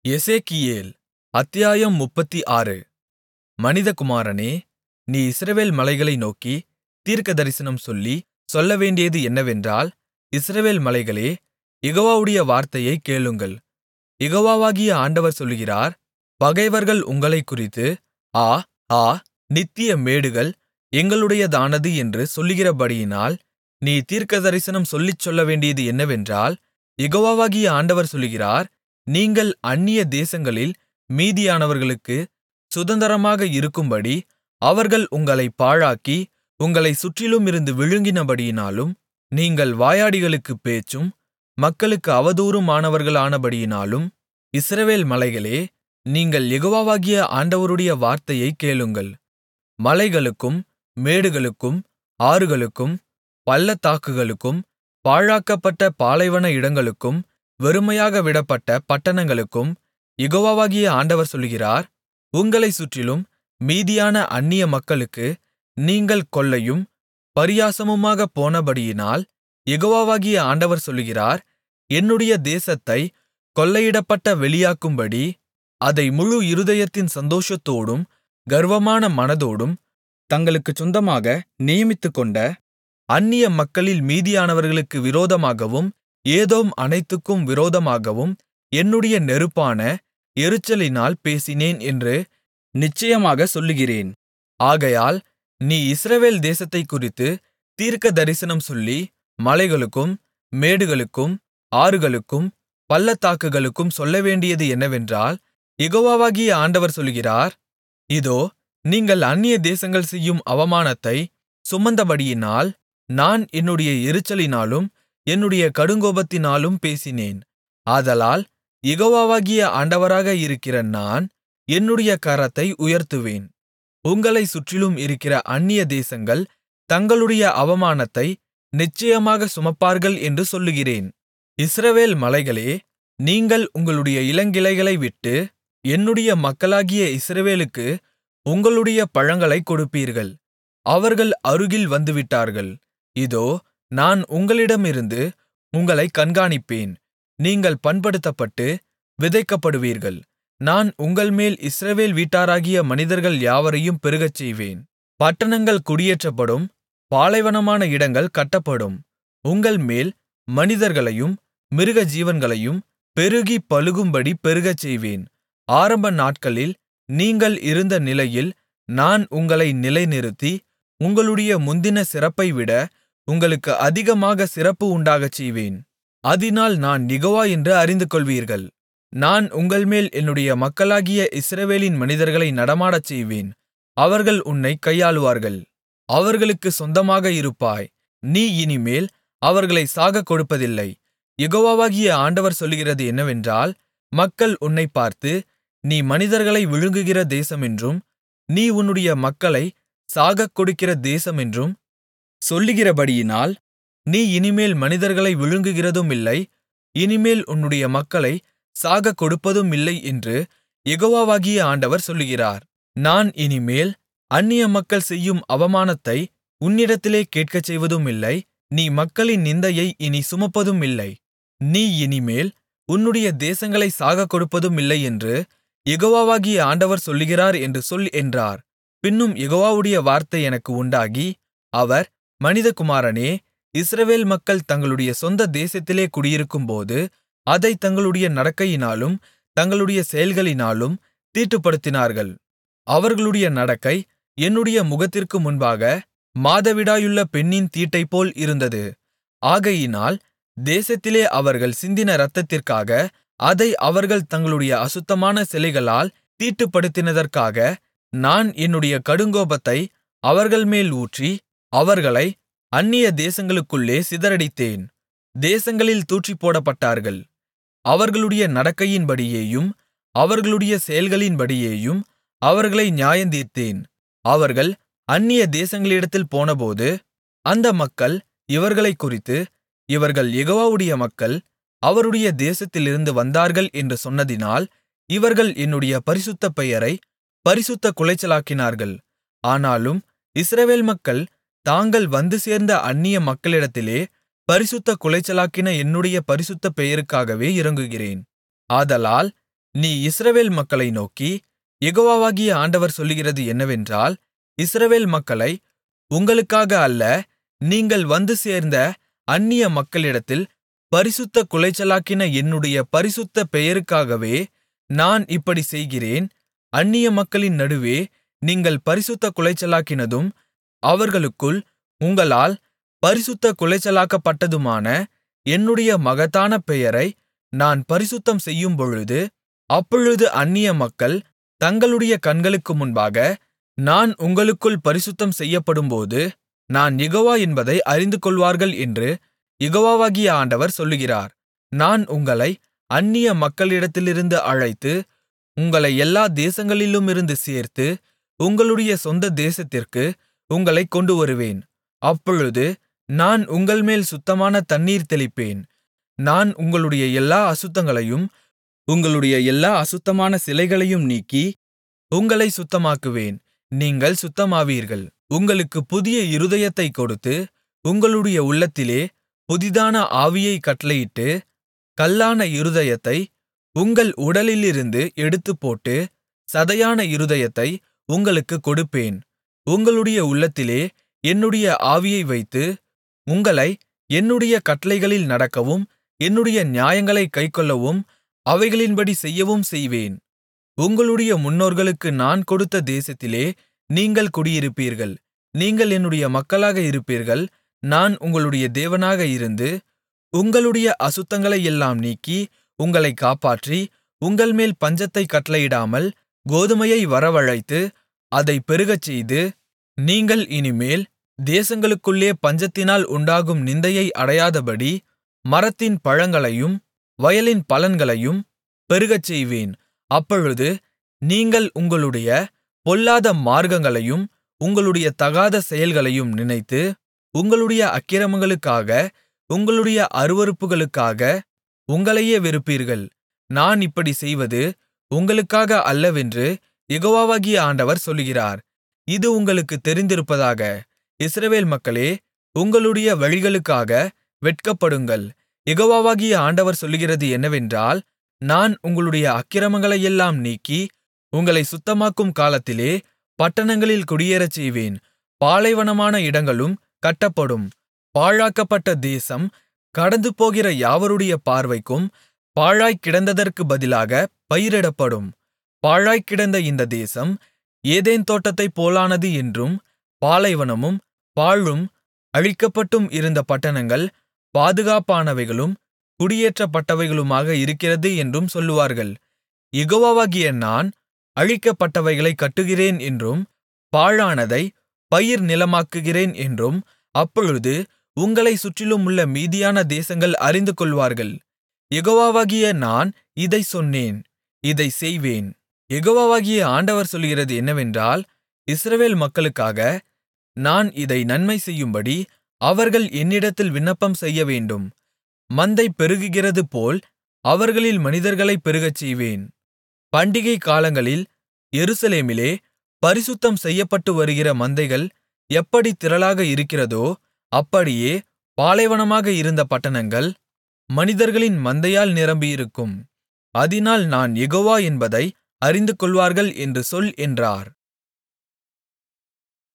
எசேக்கியேல் அத்தியாயம் முப்பத்தாறு மனிதகுமாரனே நீ இஸ்ரவேல் மலைகளை நோக்கி தீர்க்கதரிசனம் சொல்லி சொல்லவேண்டியது என்னவென்றால் இஸ்ரவேல் மலைகளே யெகோவாவுடைய வார்த்தையைக் கேளுங்கள் யெகோவாகிய ஆண்டவர் சொல்லுகிறார் பகைவர்கள் உங்களைக்குறித்து ஆ ஆ நித்திய மேடுகள் எங்களுடையதானது என்று சொல்லுகிறபடியினால் நீ தீர்க்கதரிசனம் சொல்லிச் சொல்லவேண்டியது என்னவென்றால் யெகோவாகிய ஆண்டவர் சொல்லுகிறார் நீங்கள் அந்நிய தேசங்களில் மீதியானவர்களுக்குச் சுதந்தரமாக இருக்கும்படி அவர்கள் உங்களைப் பாழாக்கி உங்களைச் சுற்றிலுமிருந்து விழுங்கினபடியினாலும் நீங்கள் வாயாடிகளுக்குப் பேச்சும் மக்களுக்கு அவதூறுமானவர்களானபடியினாலும் இஸ்ரவேல் மலைகளே நீங்கள் யெகோவாகிய ஆண்டவருடைய வார்த்தையைக் கேளுங்கள் மலைகளுக்கும் மேடுகளுக்கும் ஆறுகளுக்கும் பள்ளத்தாக்குகளுக்கும் பாழாக்கப்பட்ட பாலைவன இடங்களுக்கும் வெறுமையாக விடப்பட்ட பட்டணங்களுக்கும் யெகோவாகிய ஆண்டவர் சொல்லுகிறார் உங்களைச் சுற்றிலும் மீதியான அந்நிய மக்களுக்கு நீங்கள் கொள்ளையும் பரியாசமுமாகப் போனபடியினால் யெகோவாகிய ஆண்டவர் சொல்லுகிறார் என்னுடைய தேசத்தைக் கொள்ளையிடப்பட்ட வெளியாக்கும்படி அதை முழு இருதயத்தின் சந்தோஷத்தோடும் கர்வமான மனதோடும் தங்களுக்குச் சொந்தமாக நியமித்துக்கொண்ட அந்நிய மக்களில் மீதியானவர்களுக்கு விரோதமாகவும் ஏதோம் அனைத்துக்கும் விரோதமாகவும் என்னுடைய நெருப்பான எரிச்சலினால் பேசினேன் என்று நிச்சயமாகச் சொல்லுகிறேன் ஆகையால் நீ இஸ்ரவேல் தேசத்தைக்குறித்து தீர்க்கதரிசனம் சொல்லி மலைகளுக்கும் மேடுகளுக்கும் ஆறுகளுக்கும் பள்ளத்தாக்குகளுக்கும் சொல்லவேண்டியது என்னவென்றால் யெகோவாகிய ஆண்டவர் சொல்லுகிறார் இதோ நீங்கள் அந்நிய தேசங்கள் செய்யும் அவமானத்தைச் சுமந்தபடியினால் நான் என்னுடைய எரிச்சலினாலும் என்னுடைய கடுங்கோபத்தினாலும் பேசினேன் ஆதலால் யெகோவாகிய ஆண்டவராக இருக்கிற நான் என்னுடைய கரத்தை உயர்த்துவேன் உங்களைச் சுற்றிலும் இருக்கிற அந்நிய தேசங்கள் தங்களுடைய அவமானத்தை நிச்சயமாக சுமப்பார்கள் என்று சொல்லுகிறேன் இஸ்ரவேல் மலைகளே நீங்கள் உங்களுடைய இளங்கிளைகளை விட்டு என்னுடைய மக்களாகிய இஸ்ரவேலுக்கு உங்களுடைய பழங்களைக் கொடுப்பீர்கள் அவர்கள் அருகில் வந்துவிட்டார்கள் இதோ நான் உங்களிடமிருந்து உங்களைக் கண்காணிப்பேன் நீங்கள் பண்படுத்தப்பட்டு விதைக்கப்படுவீர்கள் நான் உங்கள்மேல் இஸ்ரவேல் வீட்டாராகிய மனிதர்கள் யாவரையும் பெருகச்செய்வேன் பட்டணங்கள் குடியேற்றப்படும் பாலைவனமான இடங்கள் கட்டப்படும் உங்கள்மேல் மனிதர்களையும் மிருகஜீவன்களையும் பெருகிப் பலுகும்படி பெருகச்செய்வேன் ஆரம்ப நாட்களில் நீங்கள் இருந்த நிலையில் நான் உங்களை நிலைநிறுத்தி உங்களுடைய முந்தின சிறப்பைவிட உங்களுக்கு அதிகமாக சிறப்பு உண்டாகச் செய்வேன் அதினால் நான் யெகோவா என்று அறிந்துகொள்வீர்கள் நான் உங்கள்மேல் என்னுடைய மக்களாகிய இஸ்ரவேலின் மனிதர்களை நடமாடச் செய்வேன் அவர்கள் உன்னைக் கையாளுவார்கள் அவர்களுக்கு சொந்தமாக இருப்பாய் நீ இனிமேல் அவர்களை சாகக் கொடுப்பதில்லை யெகோவாகிய ஆண்டவர் சொல்லுகிறது என்னவென்றால் மக்கள் உன்னைப் பார்த்து நீ மனிதர்களை விழுங்குகிற தேசமென்றும் நீ உன்னுடைய மக்களை சாகக் கொடுக்கிற தேசமென்றும் சொல்லுகிறபடியினால் நீ இனிமேல் மனிதர்களை விழுங்குகிறதுமில்லை இனிமேல் உன்னுடைய மக்களை சாகக் கொடுப்பதுமில்லை என்று யெகோவாகிய ஆண்டவர் சொல்லுகிறார் நான் இனிமேல் அந்நிய மக்கள் செய்யும் அவமானத்தை உன்னிடத்திலே கேட்கச் செய்வதுமில்லை நீ மக்களின் நிந்தையை இனி சுமப்பதுமில்லை நீ இனிமேல் உன்னுடைய தேசங்களை சாகக் கொடுப்பதுமில்லை என்று யெகோவாகிய ஆண்டவர் சொல்லுகிறார் என்று சொல் என்றார் பின்னும் யெகோவாவுடைய வார்த்தை எனக்கு உண்டாகி அவர் மனிதகுமாரனே இஸ்ரவேல் மக்கள் தங்களுடைய சொந்த தேசத்திலே குடியிருக்கும்போது அதைத் தங்களுடைய நடக்கையினாலும் தங்களுடைய செயல்களினாலும் தீட்டுப்படுத்தினார்கள் அவர்களுடைய நடக்கை என்னுடைய முகத்திற்கு முன்பாக மாதவிடாயுள்ள பெண்ணின் தீட்டைப்போல் இருந்தது ஆகையினால் தேசத்திலே அவர்கள் சிந்தின இரத்தத்திற்காக அதை அவர்கள் தங்களுடைய அசுத்தமான சிலைகளால் தீட்டுப்படுத்தினதற்காக நான் என்னுடைய கடுங்கோபத்தை அவர்கள்மேல் ஊற்றி அவர்களை அந்நிய தேசங்களுக்குள்ளே சிதறடித்தேன் தேசங்களில் தூற்றிப்போடப்பட்டார்கள் அவர்களுடைய நடக்கையின்படியேயும் அவர்களுடைய செயல்களின்படியேயும் அவர்களை நியாயந்தீர்த்தேன் அவர்கள் அந்நிய தேசங்களிடத்தில் போனபோது அந்த மக்கள் இவர்களைக் குறித்து இவர்கள் யெகோவாவுடைய மக்கள் அவருடைய தேசத்திலிருந்து வந்தார்கள் என்று சொன்னதினால் இவர்கள் என்னுடைய பரிசுத்த பெயரை பரிசுத்த குலைச்சலாக்கினார்கள் ஆனாலும் இஸ்ரவேல் மக்கள் தாங்கள் வந்து சேர்ந்த அந்நிய மக்களிடத்திலே பரிசுத்த குலைச்சலாக்கின என்னுடைய பரிசுத்த பெயருக்காகவே இரங்குகிறேன் ஆதலால் நீ இஸ்ரவேல் மக்களை நோக்கி யெகோவாகிய ஆண்டவர் சொல்லுகிறது என்னவென்றால் இஸ்ரவேல் மக்களை உங்களுக்காக அல்ல நீங்கள் வந்து சேர்ந்த அந்நிய மக்களிடத்தில் பரிசுத்தக் குலைச்சலாக்கின என்னுடைய பரிசுத்த பெயருக்காகவே நான் இப்படிச் செய்கிறேன் அந்நிய மக்களின் நடுவே நீங்கள் பரிசுத்தக் குலைச்சலாக்கினதும் அவர்களுக்குள் உங்களால் பரிசுத்தக் குலைச்சலாக்கப்பட்டதுமான என்னுடைய மகத்தான பெயரை நான் பரிசுத்தம் செய்யும்பொழுது அப்பொழுது அந்நிய மக்கள் தங்களுடைய கண்களுக்கு முன்பாக நான் உங்களுக்குள் பரிசுத்தம் செய்யப்படும்போது நான் யெகோவா என்பதை அறிந்துகொள்வார்கள் என்று யெகோவாகிய ஆண்டவர் சொல்லுகிறார் நான் உங்களை அந்நிய மக்களிடத்திலிருந்து அழைத்து உங்களை எல்லா தேசங்களிலுமிருந்து சேர்த்து உங்களுடைய சொந்த தேசத்திற்கு உங்களைக் கொண்டுவருவேன் அப்பொழுது நான் உங்கள்மேல் சுத்தமான தண்ணீர் தெளிப்பேன் நான் உங்களுடைய எல்லா அசுத்தங்களையும் உங்களுடைய எல்லா அசுத்தமான சிலைகளையும் நீக்கி உங்களை சுத்தமாக்குவேன் நீங்கள் சுத்தமாவீர்கள் உங்களுக்கு புதிய இருதயத்தைக் கொடுத்து உங்களுடைய உள்ளத்திலே புதிதான ஆவியைக் கட்டளையிட்டு கல்லான இருதயத்தை உங்கள் உடலிலிருந்து எடுத்துப்போட்டு சதையான இருதயத்தை உங்களுக்குக் கொடுப்பேன் உங்களுடைய உள்ளத்திலே என்னுடைய ஆவியை வைத்து உங்களை என்னுடைய கட்டளைகளில் நடக்கவும் என்னுடைய நியாயங்களைக் கைக்கொள்ளவும் அவைகளின்படி செய்யவும் செய்வேன் உங்களுடைய முன்னோர்களுக்கு நான் கொடுத்த தேசத்திலே நீங்கள் குடியிருப்பீர்கள் நீங்கள் என்னுடைய மக்களாக இருப்பீர்கள் நான் உங்களுடைய தேவனாக இருந்து உங்களுடைய அசுத்தங்களையெல்லாம் நீக்கி உங்களைக் காப்பாற்றி உங்கள்மேல் பஞ்சத்தைக் கட்டளையிடாமல் கோதுமையை வரவழைத்து அதைப் பெருகச்செய்து நீங்கள் இனிமேல் தேசங்களுக்குள்ளே பஞ்சத்தினால் உண்டாகும் நிந்தையை அடையாதபடி மரத்தின் பழங்களையும் வயலின் பலன்களையும் பெருகச்செய்வேன் அப்பொழுது நீங்கள் உங்களுடைய பொல்லாத மார்க்கங்களையும் உங்களுடைய தகாத செயல்களையும் நினைத்து உங்களுடைய அக்கிரமங்களுக்காக உங்களுடைய அருவருப்புகளுக்காக உங்களையே வெறுப்பீர்கள் நான் இப்படிச் செய்வது உங்களுக்காக அல்லவென்று யெகோவாகிய ஆண்டவர் சொல்லுகிறார் இது உங்களுக்குத் தெரிந்திருப்பதாக இஸ்ரவேல் மக்களே உங்களுடைய வழிகளுக்காக வெட்கப்படுங்கள் யெகோவாகிய ஆண்டவர் சொல்லுகிறது என்னவென்றால் நான் உங்களுடைய அக்கிரமங்களையெல்லாம் நீக்கி உங்களைச் சுத்தமாக்கும் காலத்திலே பட்டணங்களில் குடியேறச் செய்வேன் பாலைவனமான இடங்களும் கட்டப்படும் பாழாக்கப்பட்ட தேசம் கடந்துபோகிற யாவருடைய பார்வைக்கும் பாழாய்க் கிடந்ததற்குப் பதிலாக பயிரிடப்படும் பாழாய்க் கிடந்த இந்த தேசம் ஏதேன் தோட்டத்தைப் போலானது என்றும் பாலைவனமும் பாழும் அழிக்கப்பட்டும் இருந்த பட்டணங்கள் பாதுகாப்பானவைகளும் குடியேற்றப்பட்டவைகளுமாக இருக்கிறது என்றும் சொல்லுவார்கள் யெகோவாகிய நான் அழிக்கப்பட்டவைகளைக் கட்டுகிறேன் என்றும் பாழானதை பயிர் நிலமாக்குகிறேன் என்றும் அப்பொழுது உங்களைச் சுற்றிலுமுள்ள மீதியான தேசங்கள் அறிந்துகொள்வார்கள் யெகோவாகிய நான் இதைச் சொன்னேன் இதைச் செய்வேன் யெகோவாகிய ஆண்டவர் சொல்லுகிறது என்னவென்றால் இஸ்ரவேல் மக்களுக்காக நான் இதை நன்மை செய்யும்படி அவர்கள் என்னிடத்தில் விண்ணப்பம் செய்யவேண்டும் மந்தை பெருகுகிறதுபோல் அவர்களில் மனிதர்களைப் பெருகச்செய்வேன் பண்டிகை காலங்களில் எருசலேமிலே பரிசுத்தம் செய்யப்பட்டு வருகிற மந்தைகள் எப்படி திரளாக இருக்கிறதோ அப்படியே பாலைவனமாக இருந்த பட்டணங்கள் மனிதர்களின் மந்தையால் நிரம்பியிருக்கும் அதினால் நான் யெகோவா என்பதை அறிந்துகொள்வார்கள் என்று சொல் என்றார்